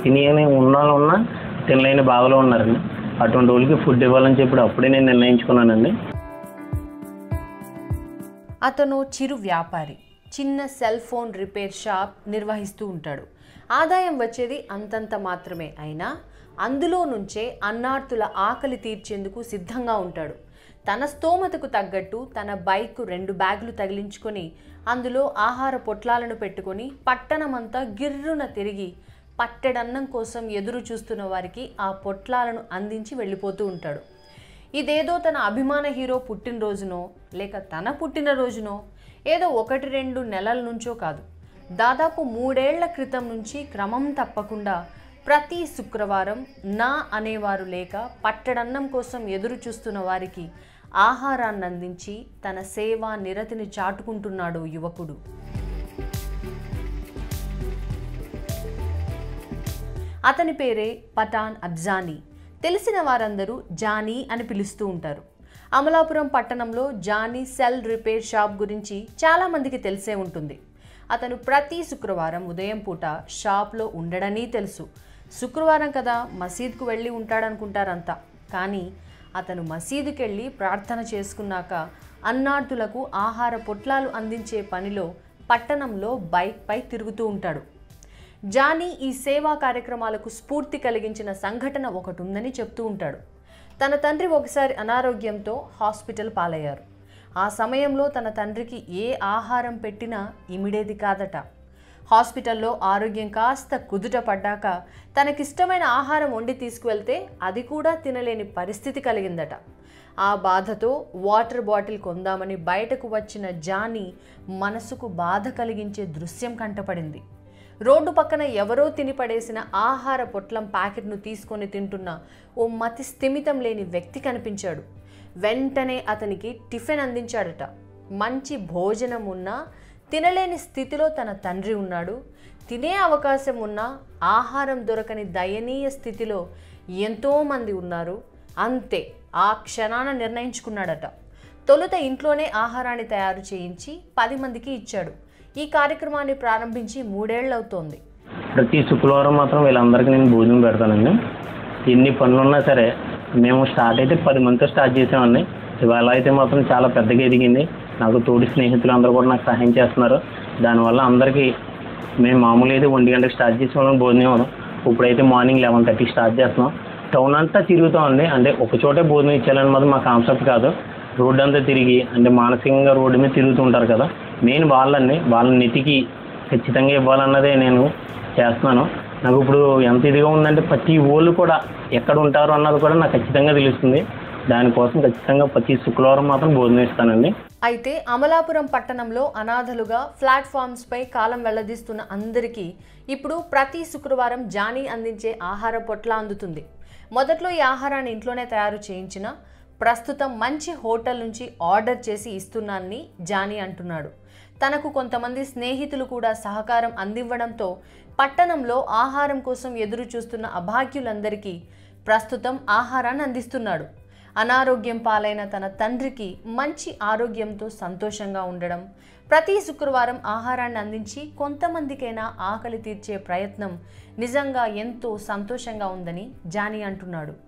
తిని ఉన్న వాళ్ళు ఉన్నా తినలేని బాధలో ఉన్నారండి అటువంటి వాళ్ళకి ఫుడ్ ఇవ్వాలని చెప్పి అప్పుడే నేను నిర్ణయించుకున్నానండి అతను చిరు వ్యాపారి చిన్న సెల్ ఫోన్ రిపేర్ షాప్ నిర్వహిస్తూ ఉంటాడు ఆదాయం వచ్చేది అంతంత మాత్రమే అయినా అందులో నుంచే అన్నార్తుల ఆకలి తీర్చేందుకు సిద్ధంగా ఉంటాడు తన స్తోమతకు తగ్గట్టు తన బైక్ రెండు బ్యాగులు తగిలించుకొని అందులో ఆహార పొట్లాలను పెట్టుకొని పట్టణమంతా గిర్రున తిరిగి పట్టెడన్నం కోసం ఎదురు చూస్తున్న వారికి ఆ పొట్లాలను అందించి వెళ్ళిపోతూ ఉంటాడు ఇదేదో తన అభిమాన హీరో పుట్టినరోజునో లేక తన పుట్టినరోజునో ఏదో ఒకటి రెండు నెలల నుంచో కాదు దాదాపు మూడేళ్ల క్రితం నుంచి క్రమం తప్పకుండా ప్రతి శుక్రవారం నా అనేవారు లేక పట్టడన్నం కోసం ఎదురు చూస్తున్న వారికి ఆహారాన్ని అందించి తన సేవా నిరతిని చాటుకుంటున్నాడు యువకుడు అతని పేరే పఠాన్ అబ్జానీ తెలిసిన వారందరూ జానీ అని పిలుస్తూ ఉంటారు అమలాపురం పట్టణంలో జానీ సెల్ రిపేర్ షాప్ గురించి చాలామందికి తెలిసే ఉంటుంది అతను ప్రతి శుక్రవారం ఉదయం పూట షాప్లో ఉండడని తెలుసు శుక్రవారం కదా మసీద్కు వెళ్ళి ఉంటాడనుకుంటారంతా కానీ అతను మసీదుకి వెళ్ళి ప్రార్థన చేసుకున్నాక అన్నార్థులకు ఆహార పొట్లాలు అందించే పనిలో పట్టణంలో బైక్పై తిరుగుతూ ఉంటాడు జానీ ఈ సేవా కార్యక్రమాలకు స్ఫూర్తి కలిగించిన సంఘటన ఒకటి ఉందని చెప్తూ ఉంటాడు తన తండ్రి ఒకసారి అనారోగ్యంతో హాస్పిటల్ పాలయ్యారు ఆ సమయంలో తన తండ్రికి ఏ ఆహారం పెట్టినా ఇమిడేది కాదట హాస్పిటల్లో ఆరోగ్యం కాస్త కుదుట పడ్డాక తనకిష్టమైన ఆహారం వండి తీసుకువెళ్తే అది కూడా తినలేని పరిస్థితి కలిగిందట ఆ బాధతో వాటర్ బాటిల్ కొందామని బయటకు వచ్చిన జానీ మనసుకు బాధ కలిగించే దృశ్యం కంటపడింది రోడ్డు పక్కన ఎవరో తినిపడేసిన ఆహార పొట్లం ప్యాకెట్ను తీసుకొని తింటున్న ఓ మతి స్థిమితం లేని వ్యక్తి కనిపించాడు వెంటనే అతనికి టిఫిన్ అందించాడట మంచి భోజనం ఉన్నా తినలేని స్థితిలో తన తండ్రి ఉన్నాడు తినే అవకాశం ఉన్నా ఆహారం దొరకని దయనీయ స్థితిలో ఎంతోమంది ఉన్నారు అంతే ఆ క్షణాన నిర్ణయించుకున్నాడట తొలుత ఇంట్లోనే ఆహారాన్ని తయారు చేయించి పది మందికి ఇచ్చాడు ఈ కార్యక్రమాన్ని ప్రారంభించి మూడేళ్లవుతోంది ప్రతి శుక్రవారం మాత్రం వీళ్ళందరికీ నేను భోజనం పెడతానండి ఎన్ని పనులు ఉన్నా సరే మేము స్టార్ట్ అయితే పది మందితో స్టార్ట్ చేసామండి ఇవాళ అయితే మాత్రం చాలా పెద్దగా ఎదిగింది నాకు తోటి స్నేహితులు అందరూ కూడా నాకు సహాయం చేస్తున్నారు దానివల్ల అందరికీ మేము మామూలు అయితే ఒంటి గంటకి స్టార్ట్ చేసే వాళ్ళం భోజనం ఇవ్వడం ఇప్పుడైతే మార్నింగ్ లెవెన్ థర్టీకి స్టార్ట్ చేస్తున్నాం టౌన్ అంతా తిరుగుతామండి అంటే ఒక చోటే భోజనం ఇచ్చేయాలని మాత్రం మా కాన్సెప్ట్ కాదు రోడ్డు అంతా తిరిగి అంటే మానసికంగా రోడ్డు మీద తిరుగుతూ ఉంటారు కదా మెయిన్ వాళ్ళని వాళ్ళని నెతికి ఖచ్చితంగా ఇవ్వాలన్నదే నేను చేస్తున్నాను నాకు ఇప్పుడు ఎంత ఇదిగా ఉందంటే ప్రతి ఊళ్ళు కూడా ఎక్కడ ఉంటారు అన్నది కూడా నాకు ఖచ్చితంగా తెలుస్తుంది దానికోసం ఖచ్చితంగా ప్రతి శుక్రవారం మాత్రం భోజనం ఇస్తానండి అయితే అమలాపురం పట్టణంలో అనాథలుగా ప్లాట్ఫామ్స్పై కాలం వెళ్లదీస్తున్న అందరికీ ఇప్పుడు ప్రతి శుక్రవారం జానీ అందించే ఆహార పొట్ల అందుతుంది మొదట్లో ఈ ఆహారాన్ని ఇంట్లోనే తయారు చేయించిన ప్రస్తుతం మంచి హోటల్ నుంచి ఆర్డర్ చేసి ఇస్తున్నానని జానీ అంటున్నాడు తనకు కొంతమంది స్నేహితులు కూడా సహకారం అందివ్వడంతో పట్టణంలో ఆహారం కోసం ఎదురు చూస్తున్న అభాగ్యులందరికీ ప్రస్తుతం ఆహారాన్ని అందిస్తున్నాడు అనారోగ్యం పాలైన తన తండ్రికి మంచి ఆరోగ్యంతో సంతోషంగా ఉండడం ప్రతి శుక్రవారం ఆహారాన్ని అందించి కొంతమందికైనా ఆకలి తీర్చే ప్రయత్నం నిజంగా ఎంతో సంతోషంగా ఉందని జానీ అంటున్నాడు